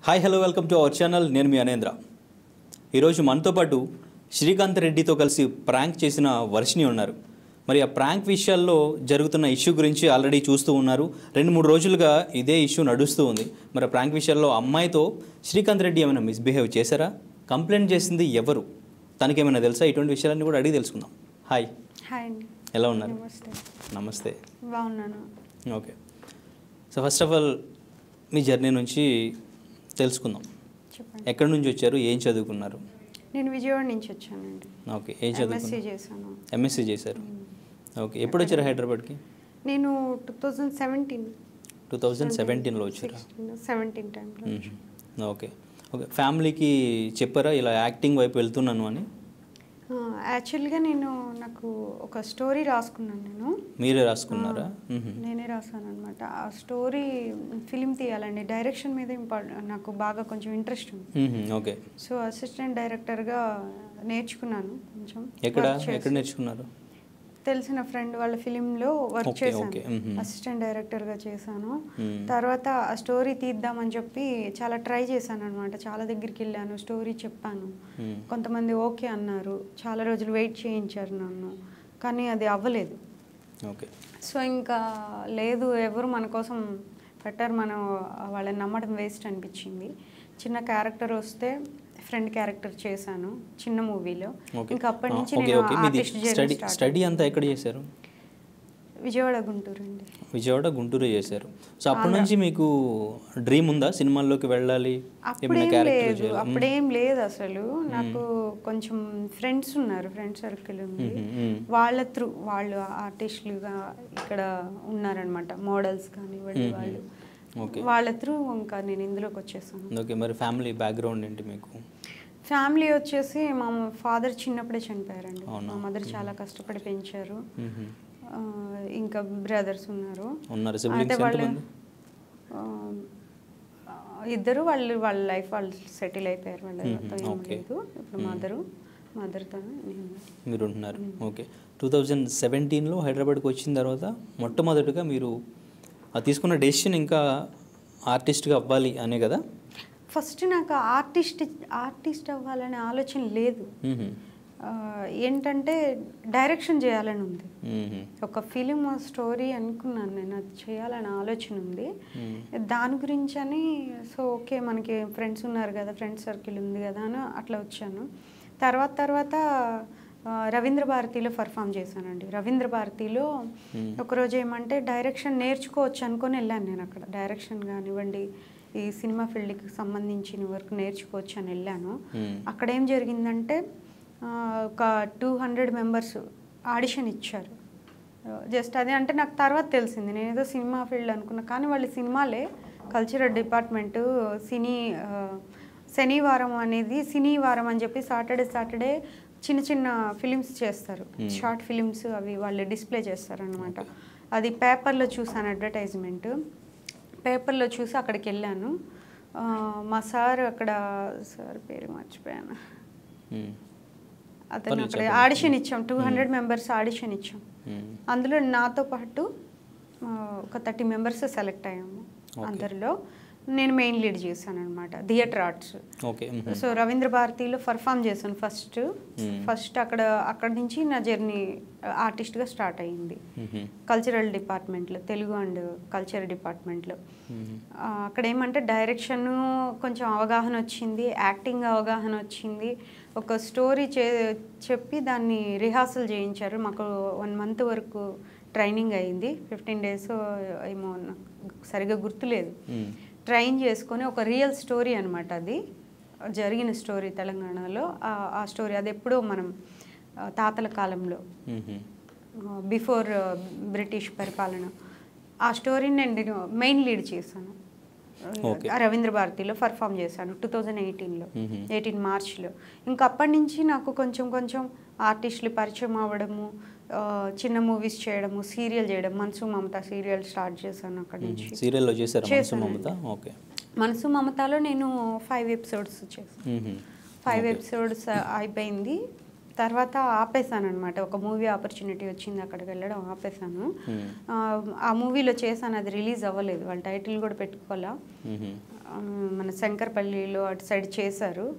Hi hello welcome to our channel నేను మీ అనేంద్ర ఈరోజు మనతో పాటు శ్రీకాంత్ రెడ్డితో కలిసి ప్రాంక్ చేసిన వర్షిని ఉన్నారు మరి ఆ ప్రాంక్ విషయాల్లో జరుగుతున్న ఇష్యూ గురించి ఆల్రెడీ చూస్తూ ఉన్నారు రెండు మూడు రోజులుగా ఇదే ఇష్యూ నడుస్తూ ఉంది మరి ఆ ప్రాంక్ విషయాల్లో అమ్మాయితో శ్రీకాంత్ రెడ్డి ఏమైనా మిస్బిహేవ్ చేశారా కంప్లైంట్ చేసింది ఎవరు తనకేమైనా తెలుసా ఇటువంటి విషయాలన్నీ కూడా అడిగి తెలుసుకుందాం హాయ్ హాయ్ అండి ఎలా ఉన్నారు నమస్తే నమస్తే బాగున్నాను okay so first of all మీ జర్నీ నుంచి తెలుసుకుందాం చెప్పండి ఎక్కడి నుంచి వచ్చారు ఏం చదువుకున్నారు నేను విజయవాడ నుంచి వచ్చానండి ఓకే ఏం ఎంఎస్సీ చదువుకున్నారు చేశాను ఎంఎస్సీ చేశారు ఓకే ఎప్పుడు వచ్చారు హైదరాబాద్కి నేను two thousand seventeen two thousand సెవెంటీన్లో వచ్చారా సెవెంటీన్ టైంలో మ్మ్. ఓకే ఓకే ఫ్యామిలీకి చెప్పారా ఇలా యాక్టింగ్ వైపు వెళ్తున్నాను అని యాక్చువల్గా నేను నాకు ఒక స్టోరీ రాసుకున్నాను నేను మీరే రాసుకున్నారా మ్మ్. నేనే రాశాను అనమాట ఆ స్టోరీ ఫిలిం తీయాలండి డైరెక్షన్ మీద ఇంపార్టెంట్ నాకు బాగా కొంచెం ఇంట్రెస్ట్ ఉంది మ్మ్. ఓకే సో అసిస్టెంట్ డైరెక్టర్గా నేర్చుకున్నాను కొంచెం ఎక్కడ work చేసి. ఎక్కడ నేర్చుకున్నారు తెలిసిన ఫ్రెండ్ వాళ్ళ ఫిలింలో వర్క్ Okay, చేశాను okay. Mhm. అసిస్టెంట్ డైరెక్టర్గా చేశాను Hmm. తర్వాత ఆ స్టోరీ తీద్దామని చెప్పి చాలా ట్రై చేశాను అనమాట చాలా దగ్గరికి వెళ్ళాను స్టోరీ చెప్పాను మ్మ్. కొంతమంది ఓకే అన్నారు చాలా రోజులు వెయిట్ చేయించారు నన్ను కానీ అది అవ్వలేదు ఓకే సో ఇంకా లేదు ఎవరు మన కోసం బెటర్ మనం వాళ్ళని నమ్మడం వేస్ట్ అనిపించింది చిన్న క్యారెక్టర్ వస్తే ఫ్రెండ్ క్యారెక్టర్ చేశాను చిన్న మూవీలో ఓకే ఇంకా అప్పటి నుంచి ఓకే నేను ఓకే మీది artist journey study start study అంతా ఎక్కడ చేశారు విజయవాడ గుంటూరు అండి విజయవాడ గుంటూరు చేశారు సో అప్పటి నుంచి మీకు డ్రీమ్ ఉందా సినిమాల్లోకి వెళ్ళాలి ఏమైనా అప్పుడేం క్యారెక్టర్ లేదు అప్పుడేం లేదు అసలు నాకు కొంచెం ఫ్రెండ్స్ ఉన్నారు ఫ్రెండ్ సర్కిల్ ఉంది వాళ్ళ త్రూ వాళ్ళు ఆర్టిస్టులుగా ఇక్కడ ఉన్నారనమాట మోడల్స్ కానివ్వండి వాళ్ళు ఓకే వాళ్ళ త్రూ ఇంకా నేను ఇందులోకి వచ్చేసాను ఓకే మరి ఫ్యామిలీ బ్యాక్గ్రౌండ్ ఏంటి మీకు ఫ్యామిలీ వచ్చేసి మా ఫాదర్ చిన్నప్పుడే చనిపోయారండి అవునా? మా మదర్ చాలా కష్టపడి పెంచారు మ్మ్. ఆ, ఇంకా బ్రదర్స్ ఉన్నారు ఉన్నారు అయితే సిబ్లింగ్స్ వాళ్ళు ఎంతమంది ఆ, ఇద్దరు వాళ్ళు వాళ్ళ లైఫ్ వాళ్ళు సెటిల్ అయిపోయారు వాళ్ళ మ్మ్. ఎవరితో ఏం ఓకే. లేదు ఇప్పుడు మదరు మదర్తో నేను మీరు ఉంటున్నారు ఓకే టూ థౌజండ్ సెవెంటీన్లో హైదరాబాద్కి వచ్చిన తర్వాత మొట్టమొదటిగా మీరు ఆ తీసుకున్న డెసిషన్ ఇంకా ఆర్టిస్ట్గా అవ్వాలి అనే కదా ఫస్ట్ నాకు ఆర్టిస్ట్ ఆర్టిస్ట్ అవ్వాలనే ఆలోచన లేదు మ్మ్. ఆ, ఏంటంటే డైరెక్షన్ చేయాలని ఉంది మ్మ్. ఒక ఫిలిం స్టోరీ అనుకున్నాను నేను అది చేయాలని ఆలోచన ఉంది మ్మ్. దాని గురించి అని సో ఓకే మనకి ఫ్రెండ్స్ ఉన్నారు కదా ఫ్రెండ్స్ సర్కిల్ ఉంది కదా అని అట్లా వచ్చాను తర్వాత తర్వాత ఆ, రవీంద్ర భారతిలో పర్ఫామ్ చేశానండి రవీంద్ర భారతిలో మ్మ్. ఒకరోజు ఏమంటే డైరెక్షన్ నేర్చుకోవచ్చు అనుకొని వెళ్ళాను నేను అక్కడ డైరెక్షన్ కానివ్వండి ఈ సినిమా ఫీల్డ్కి సంబంధించిన వరకు నేర్చుకోవచ్చు అని వెళ్ళాను మ్మ్. అక్కడ ఏం జరిగిందంటే ఆ, ఒక టూ హండ్రెడ్ మెంబర్స్ ఆడిషన్ ఇచ్చారు జస్ట్ అదే అంటే నాకు తర్వాత తెలిసింది నేను ఏదో సినిమా ఫీల్డ్ అనుకున్నా కానీ వాళ్ళు సినిమాలే కల్చరల్ డిపార్ట్మెంటు సినీ ఆ, శనివారం అనేది సినీ వారం అని చెప్పి సాటర్డే సాటర్డే చిన్న చిన్న ఫిలిమ్స్ చేస్తారు షార్ట్ ఫిలిమ్స్ అవి వాళ్ళు డిస్ప్లే చేస్తారు అనమాట అది పేపర్లో చూసాను అడ్వర్టైజ్మెంట్ పేపర్లో చూసి అక్కడికి వెళ్ళాను ఆ, మా సార్ అక్కడ సార్ పేరు మర్చిపోయాను మ్మ్. అతను పర్లేదు, అక్కడ చెప్పండి. ఆడిషన్ ఇచ్చాం టూ హండ్రెడ్ మెంబర్స్ ఆడిషన్ ఇచ్చాం మ్మ్. అందులో నాతో పాటు ఆ, ఒక థర్టీ మెంబర్స్ సెలెక్ట్ అయ్యాము Okay. అందరిలో నేను మెయిన్ లీడ్ చేశాను అనమాట థియేటర్ ఆర్ట్స్ ఓకే మ్మ్. సో రవీంద్ర భారతిలో పర్ఫామ్ చేశాను ఫస్ట్ Hmm. ఫస్ట్ అక్కడ అక్కడి నుంచి నా జర్నీ ఆర్టిస్ట్గా స్టార్ట్ అయ్యింది మ్మ్. కల్చరల్ డిపార్ట్మెంట్లో తెలుగు అండ్ కల్చర్ డిపార్ట్మెంట్లో మ్మ్. ఆ, అక్కడ ఏమంటే డైరెక్షన్ కొంచెం అవగాహన వచ్చింది యాక్టింగ్ అవగాహన వచ్చింది ఒక స్టోరీ చే చెప్పి దాన్ని రిహార్సల్ చేయించారు మాకు వన్ మంత్ వరకు ట్రైనింగ్ అయింది ఫిఫ్టీన్ డేస్ ఏమో నాకు సరిగ్గా గుర్తులేదు మ్మ్. ట్రైన్ చేసుకొని ఒక రియల్ స్టోరీ అనమాట అది జరిగిన స్టోరీ తెలంగాణలో ఆ- ఆ స్టోరీ అది ఎప్పుడో మనం ఆ, తాతల కాలంలో మ్మ్. బిఫోర్ బ్రిటిష్ పరిపాలన ఆ స్టోరీని నేను మెయిన్ లీడ్ చేశాను Okay. ఆ రవీంద్ర భారతిలో పర్ఫామ్ చేశాను టూ థౌజండ్ ఎయిటీన్లో Mhm. ఎయిటీన్ మార్చ్లో ఇంకా అప్పటి నుంచి నాకు కొంచెం కొంచెం ఆర్టిస్టులు పరిచయం అవ్వడము ఆ, చిన్న మూవీస్ చేయడము సీరియల్ చేయడం మనసు మమత సీరియల్ స్టార్ట్ చేశాను అక్కడి నుంచి సీరియల్లో చేశారా మనసు చేశానండి. మమత ఓకే మనసు మమతలో నేను ఫైవ్ ఎపిసోడ్స్ చేశాను మ్మ్. Five okay. ఎపిసోడ్స్ అయిపోయింది తర్వాత ఆపేసాను అనమాట ఒక మూవీ ఆపర్చునిటీ వచ్చింది అక్కడికి వెళ్ళడం ఆపేసాను మ్మ్. ఆ, ఆ మూవీలో చేశాను అది రిలీజ్ అవ్వలేదు వాళ్ళ టైటిల్ కూడా పెట్టుకోవాలా మ్మ్. ఆ, మన శంకర్పల్లిలో అటు సైడ్ చేశారు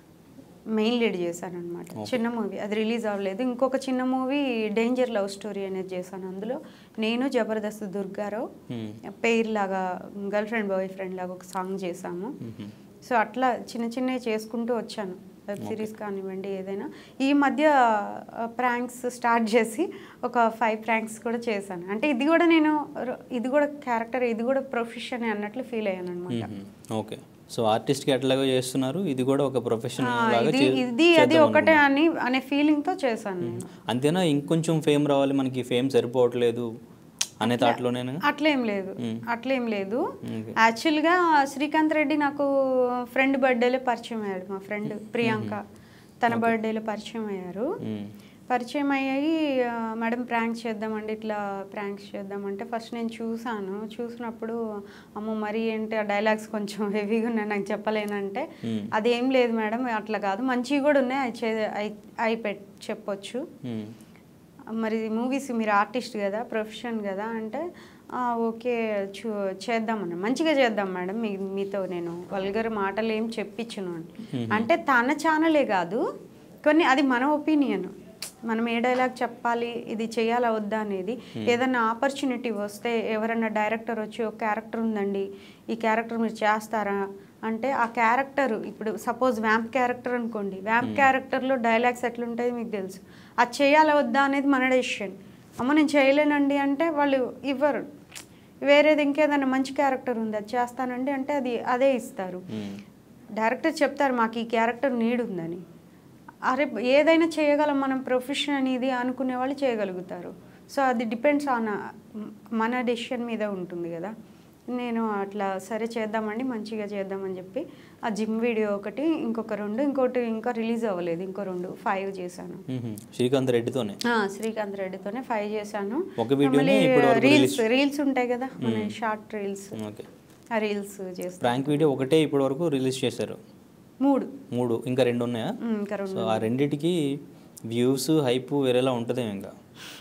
మెయిన్ లీడ్ చేశాను అనమాట చిన్న మూవీ అది రిలీజ్ అవ్వలేదు ఇంకొక చిన్న మూవీ డేంజర్ లవ్ స్టోరీ అనేది చేశాను అందులో నేను జబర్దస్త్ దుర్గారావు మ్మ్. పెయిర్ లాగా గర్ల్ ఫ్రెండ్ బాయ్ ఫ్రెండ్ లాగా ఒక సాంగ్ చేశాము మ్మ్. సో అట్లా చిన్న చిన్నవి చేసుకుంటూ వచ్చాను వెబ్ సిరీస్ కానివ్వండి ఏదైనా ఈ మధ్య ప్రాంక్స్ స్టార్ట్ చేసి ఒక ఫైవ్ ప్రాంక్స్ కూడా చేశాను అంటే ఇది కూడా నేను ర- ఇది కూడా క్యారెక్టర్ ఇది కూడా ప్రొఫెషన్ అన్నట్లు ఫీల్ అయ్యాను అనమాట మ్మ్. ఓకే సో ఆర్టిస్ట్కి ఎట్లాగో చేస్తున్నారు ఇది కూడా ఒక ప్రొఫెషన్ లాగా ఇది చే- ఇది అది చేద్దాం ఒకటే అనుకుంటున్నారు. అని అనే ఫీలింగ్తో చేశాను నేను అంతేనా ఇంకొంచెం ఫేమ్ రావాలి మనకి ఫేమ్ సరిపోవట్లేదు అనే థాట్లోనేనా అట్లేం లేదు అట్లేం లేదు Okay. యాక్చువల్గా శ్రీకాంత్ రెడ్డి నాకు ఫ్రెండ్ బర్త్డేలో పరిచయం అయ్యాడు మా ఫ్రెండ్ ప్రియాంక తన బర్త్డేలో పరిచయం అయ్యారు మ్మ్. పరిచయం అయ్యాయి ఆ, మేడం ప్రాంక్స్ చేద్దామండి ఇట్లా ప్రాంక్స్ చేద్దామంటే ఫస్ట్ నేను చూసాను చూసినప్పుడు అమ్మో మరి ఏంటి ఆ డైలాగ్స్ కొంచెం హెవీగా ఉన్నాయి నాకు చెప్పలేనంటే మ్మ్. అదేం లేదు మేడం అట్లా కాదు మంచివి కూడా ఉన్నాయి అవి చే అవి అవి పెట్ చెప్పొచ్చు మ్మ్. మరి మూవీస్ మీరు ఆర్టిస్ట్ కదా ప్రొఫెషన్ కదా అంటే "ఆ, ఓకే చూ చేద్దామన్న మంచిగా చేద్దాం మేడం మీ మీతో నేను వల్గర్ మాటలు ఏం చెప్పించను అని అంటే తన ఛానలే కాదు కొన్ని అది మన ఒపీనియన్ మనం ఏ డైలాగ్ చెప్పాలి ఇది చేయాలా వద్దా అనేది ఏదన్నా ఆపర్చునిటీ వస్తే ఎవరన్నా డైరెక్టర్ వచ్చి ఒక క్యారెక్టర్ ఉందండి ఈ క్యారెక్టర్ మీరు చేస్తారా అంటే ఆ క్యారెక్టర్ ఇప్పుడు సపోజ్ వ్యాంప్ క్యారెక్టర్ అనుకోండి వ్యాంప్ క్యారెక్టర్లో డైలాగ్స్ ఎట్లుంటాయి మీకు తెలుసు అది చేయాలా వద్దా అనేది మన డెసిషన్ అమ్మ నేను చేయలేనండి అంటే వాళ్ళు ఇవ్వరు వేరేది ఇంకేదైనా మంచి క్యారెక్టర్ ఉంది అది చేస్తానండి అంటే అది అదే ఇస్తారు మ్మ్. డైరెక్టర్ చెప్తారు మాకు ఈ క్యారెక్టర్ నీడ్ ఉందని అరే ఏదైనా చేయగలం మనం ప్రొఫెషన్ అనేది అనుకునే వాళ్ళు చేయగలుగుతారు సో అది డిపెండ్స్ ఆన్ మన డెసిషన్ మీద ఉంటుంది కదా నేను అట్లా సరే చేద్దామండి మంచిగా చేద్దామని చెప్పి ఆ జిమ్ వీడియో ఒకటి ఇంకొక రెండు ఇంకోటి ఇంకా రిలీజ్ అవ్వలేదు ఇంకో రెండు ఫైవ్ చేశాను మ్మ్. శ్రీకాంత్ రెడ్డితోనే ఆ, శ్రీకాంత్ రెడ్డితోనే ఫైవ్ చేశాను ఒక వీడియోని మళ్ళీ ఇప్పటివరకు రీల్స్ రీల్స్ ఉంటాయి కదా మన షార్ట్ రీల్స్ ఓకే ఆ రీల్స్ చేస్తాను ప్రాంక్ వీడియో ఒకటే ఇప్పటి వరకు రిలీజ్ చేశారు మూడు మూడు ఇంకా రెండు ఉన్నాయా ఉమ్, ఇంకా రెండు సో ఆ రెండిటికి వ్యూస్ హైప్ వేరేలా ఉంటుందేమో ఇంకా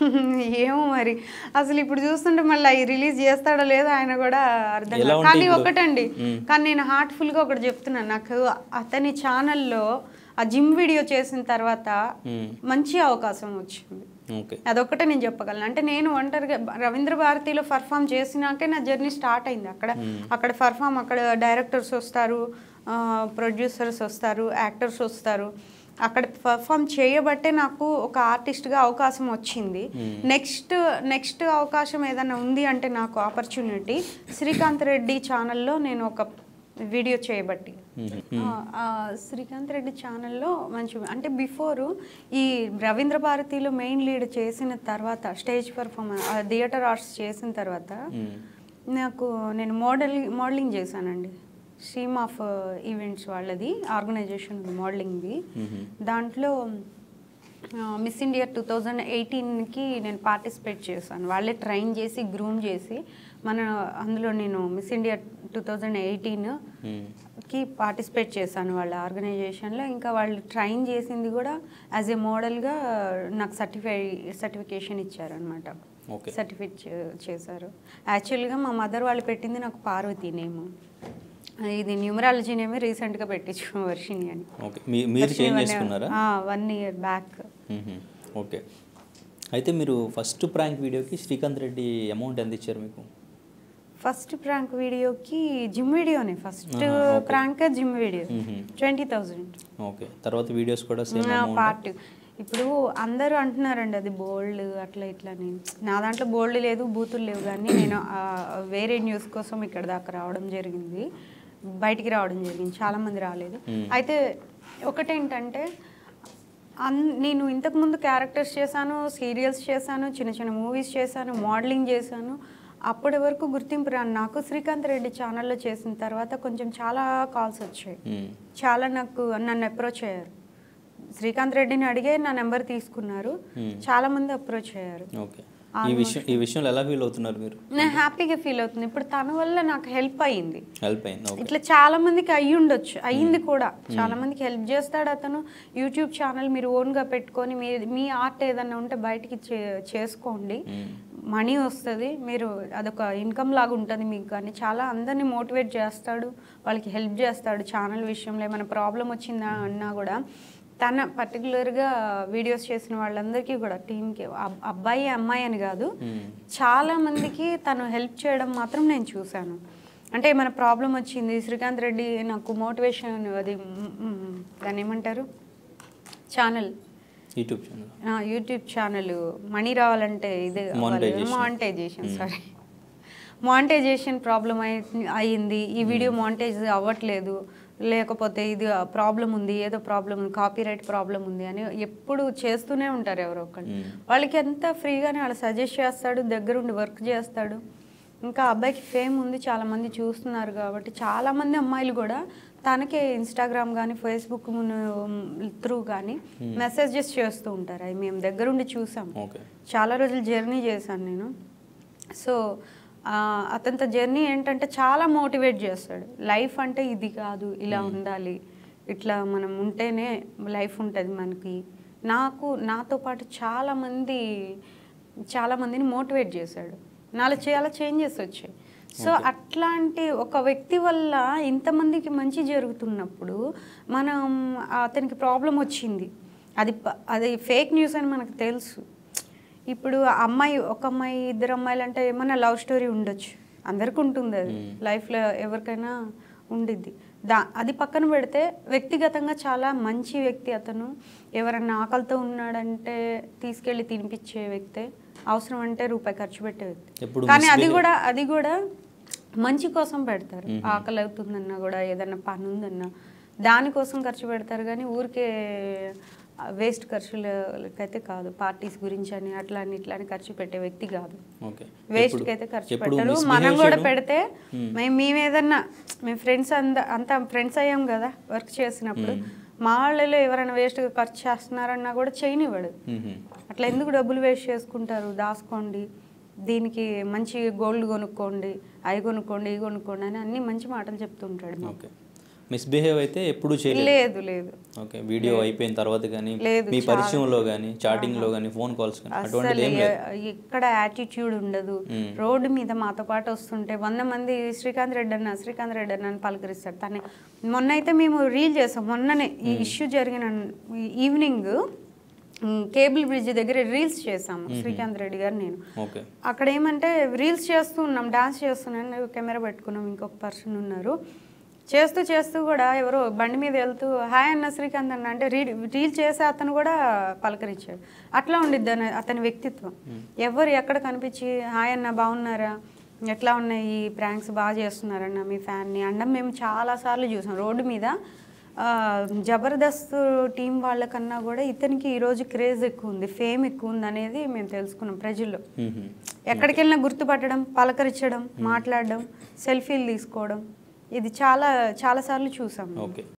ఏమో మరి అసలు ఇప్పుడు చూస్తుంటే మళ్ళీ అవి రిలీజ్ చేస్తాడో లేదో ఆయన కూడా అర్థం ఎలా కాదు. ఉంటాయి కానీ ఇప్పుడు? ఒకటండి మ్మ్. కానీ నేను హార్ట్ఫుల్గా ఒకటి చెప్తున్నాను నాకు అతని ఛానల్లో ఆ జిమ్ వీడియో చేసిన తర్వాత మ్మ్. మంచి అవకాశం వచ్చింది ఓకే అదొక్కటే నేను చెప్పగలను అంటే నేను ఒంటరిగా రవీంద్ర భారతిలో పర్ఫామ్ చేసినాకే నా జర్నీ స్టార్ట్ అయింది అక్కడ అక్కడ పర్ఫామ్ అక్కడ డైరెక్టర్స్ వస్తారు ప్రొడ్యూసర్స్ వస్తారు యాక్టర్స్ వస్తారు అక్కడ పర్ఫామ్ చేయబట్టే నాకు ఒక ఆర్టిస్ట్గా అవకాశం వచ్చింది నెక్స్ట్ నెక్స్ట్ అవకాశం ఏదైనా ఉంది అంటే నాకు ఆపర్చునిటీ శ్రీకాంత్ రెడ్డి ఛానల్లో నేను ఒక వీడియో చేయబట్టి మ్మ్. ఆ, ఆ, శ్రీకాంత్ రెడ్డి ఛానల్లో మంచి అంటే బిఫోర్ ఈ రవీంద్ర భారతిలో మెయిన్ లీడ్ చేసిన తర్వాత స్టేజ్ పర్ఫార్మెన్స్ థియేటర్ ఆర్ట్స్ చేసిన తర్వాత మ్మ్. నాకు నేను మోడల్ మోడలింగ్ చేశానండి స్ట్రీమ్ ఆఫ్ ఈవెంట్స్ వాళ్ళది ఆర్గనైజేషన్ మోడలింగ్ది మ్మ్. దాంట్లో మిస్ ఇండియా టూ థౌజండ్ ఎయిటీన్కి నేను పార్టిసిపేట్ చేశాను వాళ్ళే ట్రైన్ చేసి గ్రూమ్ చేసి మన అందులో నేను miss India two thousand eighteen మ్మ్. కి పార్టిసిపేట్ చేశాను వాళ్ళ ఆర్గనైజేషన్లో ఇంకా వాళ్ళు ట్రైన్ చేసింది కూడా యాజ్ ఏ మోడల్గా నాకు సర్టిఫై సర్టిఫికేషన్ ఇచ్చారనమాట ఓకే సర్టిఫికేట్ చేశారు యాక్చువల్గా మా మదర్ వాళ్ళు పెట్టింది నాకు పార్వతి నేమ్ ఇది న్యూమరాలజీ నేమే రీసెంట్గా పెట్టించు వర్షిని అని ఓకే మీ- మీరు చేంజ్ చేసుకున్నారా వన్ ఇయర్ బ్యాక్ మ్మ్. ఓకే అయితే మీరు ఫస్ట్ ప్రాంక్ వీడియోకి శ్రీకాంత్ రెడ్డి అమౌంట్ ఎంత ఇచ్చారు మీకు ఫస్ట్ ప్రాంక్ వీడియోకి జిమ్ వీడియోనే ఫస్ట్ ఆహా, okay. ప్రాంక్ జిమ్ వీడియో మ్మ్. ట్వంటీ థౌజండ్ ఓకే తర్వాత వీడియోస్ కూడా సేమ్ అమౌంట్ పార్ట్ ఇప్పుడు అందరూ అంటున్నారండి అది బోల్డ్ అట్లా ఇట్లా నేను నా దాంట్లో బోల్డ్ లేదు బూతులు లేవు కానీ నేను ఆ, వేరే న్యూస్ కోసం ఇక్కడ దాకా రావడం జరిగింది బయటికి రావడం జరిగింది చాలా మంది రాలేదు మ్మ్. అయితే ఒకటేంటంటే అన్ నేను ఇంతకుముందు క్యారెక్టర్స్ చేశాను సీరియల్స్ చేశాను చిన్న చిన్న మూవీస్ చేశాను మోడలింగ్ చేశాను అప్పటి వరకు గుర్తింపు రాను నాకు శ్రీకాంత్ రెడ్డి ఛానల్లో చేసిన తర్వాత కొంచెం చాలా కాల్స్ వచ్చాయి మ్మ్. చాలా నాకు నన్ను అప్రోచ్ అయ్యారు శ్రీకాంత్ రెడ్డిని అడిగే నా నెంబర్ తీసుకున్నారు Hmm. చాలా మంది అప్రోచ్ అయ్యారు ఓకే ఈ విషయం ఈ విషయంలో ఎలా ఫీల్ అవుతున్నారు మీరు నేను హ్యాపీగా ఫీల్ అవుతుంది ఇప్పుడు తన వల్ల నాకు హెల్ప్ అయింది హెల్ప్ అయింది ఓకే ఇట్లా చాలా మందికి అయ్యి ఉండొచ్చు అయ్యింది కూడా చాలా మందికి హెల్ప్ చేస్తాడు అతను యూట్యూబ్ ఛానల్ మీరు ఓన్గా పెట్టుకొని మీ మీ ఆర్ట్ ఏదన్నా ఉంటే బయటికి చే- చేసుకోండి మ్మ్. మనీ వస్తుంది మీరు అదొక ఇన్కమ్ లాగా ఉంటుంది మీకు కానీ చాలా అందరినీ మోటివేట్ చేస్తాడు వాళ్ళకి హెల్ప్ చేస్తాడు ఛానల్ విషయంలో ఏమైనా ప్రాబ్లం వచ్చిందా అన్నా కూడా తన పర్టికులర్గా వీడియోస్ చేసిన వాళ్ళందరికీ కూడా టీంకి అబ్బాయి అమ్మాయి అని కాదు మ్మ్. చాలా మందికి తను హెల్ప్ చేయడం మాత్రం నేను చూశాను అంటే ఏమైనా ప్రాబ్లం వచ్చింది శ్రీకాంత్ రెడ్డి నాకు మోటివేషన్ అది మ్, మ్, దాన్ని ఏమంటారు channel YouTube channel YouTube channel money రావాలంటే ఇదే Monetization. Monetisation sorry monetisation problem అయ్యింది ఈ వీడియో మానిటైజ్ అవ్వట్లేదు లేకపోతే ఇది ప్రాబ్లం ఉంది ఏదో ప్రాబ్లం ఉంది కాపీరైట్ ప్రాబ్లం ఉంది అని ఎప్పుడు చేస్తూనే ఉంటారు ఎవరో ఒకళ్ళు మ్మ్. వాళ్ళకి ఎంత ఫ్రీగానే వాళ్ళు సజెస్ట్ చేస్తాడు దగ్గరుండి వర్క్ చేస్తాడు ఇంకా అబ్బాయికి ఫేమ్ ఉంది చాలా మంది చూస్తున్నారు కాబట్టి చాలా మంది అమ్మాయిలు కూడా తనకే ఇన్స్టాగ్రామ్ కానీ ఫేస్బుక్ త్రూ కానీ మెసేజెస్ చేస్తూ ఉంటారు అవి మేము దగ్గరుండి చూసాం ఓకే చాలా రోజులు జర్నీ చేశాను నేను సో ఆ, అతనితో జర్నీ ఏంటంటే చాలా మోటివేట్ చేస్తాడు లైఫ్ అంటే ఇది కాదు ఇలా ఉండాలి ఇట్లా మనం ఉంటేనే లైఫ్ ఉంటుంది మనకి నాకు నాతో పాటు చాలా మంది చాలా మందిని మోటివేట్ చేశాడు నాలో చాలా చేంజెస్ వచ్చాయి సో అట్లాంటి ఒక వ్యక్తి వల్ల ఇంతమందికి మంచి జరుగుతున్నప్పుడు మనం అతనికి ప్రాబ్లం వచ్చింది అది ప- అది ఫేక్ న్యూస్ అని మనకు తెలుసు ఇప్పుడు ఆ అమ్మాయి ఒక అమ్మాయి ఇద్దరు అమ్మాయిలు అంటే ఏమన్నా లవ్ స్టోరీ ఉండొచ్చు అందరికి ఉంటుంది అది లైఫ్లో ఎవరికైనా ఉండిద్ది దా అది పక్కన పెడితే వ్యక్తిగతంగా చాలా మంచి వ్యక్తి అతను ఎవరన్నా ఆకలితో ఉన్నాడంటే తీసుకెళ్ళి తినిపించే వ్యక్తే అవసరం అంటే రూపాయి ఖర్చు పెట్టే వ్యక్తి ఎప్పుడు కానీ అది misbehave- కూడా అది కూడా మంచి కోసం పెడతారు ఆకలి అవుతుందన్నా కూడా ఏదన్నా పని ఉందన్నా దానికోసం ఖర్చు పెడతారు కానీ ఊరికే వేస్ట్ ఖర్చులకైతే కాదు పార్టీస్ గురించి అని అట్లా అని ఇట్లా అని ఖర్చు పెట్టే వ్యక్తి కాదు ఓకే వేస్ట్ ఎప్పుడు- అయితే ఖర్చు ఎప్పుడు పెట్టరు misbehave మనం కూడా చేయడం? పెడితే మేము మేము ఏదన్నా మేము ఫ్రెండ్స్ అంద అంతా ఫ్రెండ్స్ అయ్యాం కదా వర్క్ చేసినప్పుడు మా వాళ్ళలో ఎవరైనా వేస్ట్గా ఖర్చు చేస్తున్నారన్నా కూడా చేయనివ్వడు మ్మ్. అట్లా ఎందుకు డబ్బులు వేస్ట్ చేసుకుంటారు దాసుకోండి దీనికి మంచి గోల్డ్ కొనుక్కోండి అవి కొనుక్కోండి ఇవి కొనుక్కోండి అని అన్ని మంచి మాటలు చెప్తుంటాడు మాకు. ఓకే మిస్బిహేవ్ అయితే ఎప్పుడు చేయలేదు లేదు లేదు ఓకే వీడియో అయిపోయిన తర్వాత కానీ లేదు, మీ చాలా. పరిచయంలో కానీ చాటింగ్లో కానీ ఫోన్ కాల్స్ కానీ అటువంటిది అసలు ఏం లేదు ఎ- ఇక్కడ యాటిట్యూడ్ ఉండదు మ్మ్. రోడ్డు మీద మాతో పాటు వస్తుంటే వంద మంది శ్రీకాంత్ రెడ్డి అన్న శ్రీకాంత్ రెడ్డి అన్న అని పలకరిస్తాడు తనే మొన్న అయితే మేము రీల్ చేసాం మొన్ననే ఈ ఇష్యూ జరిగిన ఈవినింగ్ కేబుల్ బ్రిడ్జ్ దగ్గర రీల్స్ చేసాము శ్రీకాంత్ రెడ్డి గారు నేను ఓకే అక్కడ ఏమంటే రీల్స్ చేస్తూ ఉన్నాం డాన్స్ చేస్తున్నాను కెమెరా పెట్టుకున్నాం ఇంకొక పర్సన్ ఉన్నారు చేస్తూ చేస్తూ కూడా ఎవరో బండి మీద వెళ్తూ హాయ్ అన్న శ్రీకాంత్ అన్న అంటే రీ రీల్ చేసే అతను కూడా పలకరించాడు అట్లా ఉండిద్ది అన- అతని వ్యక్తిత్వం ఎవరు ఎక్కడ కనిపించి హాయ్ అన్న బాగున్నారా ఎట్లా ఉన్నాయి ఈ ప్రాంక్స్ బాగా చేస్తున్నారన్న మీ ఫ్యాన్ని అండం మేము చాలాసార్లు చూసాం రోడ్డు మీద ఆ, జబర్దస్త్ టీం వాళ్ళకన్నా కూడా ఇతనికి ఈరోజు క్రేజ్ ఎక్కువ ఉంది ఫేమ్ ఎక్కువ ఉంది అనేది మేము తెలుసుకున్నాం ప్రజల్లో మ్మ్. ఎక్కడికి వెళ్ళినా గుర్తుపట్టడం పలకరించడం మాట్లాడడం సెల్ఫీలు తీసుకోవడం ఇది చాలా చాలాసార్లు చూసాం ఓకే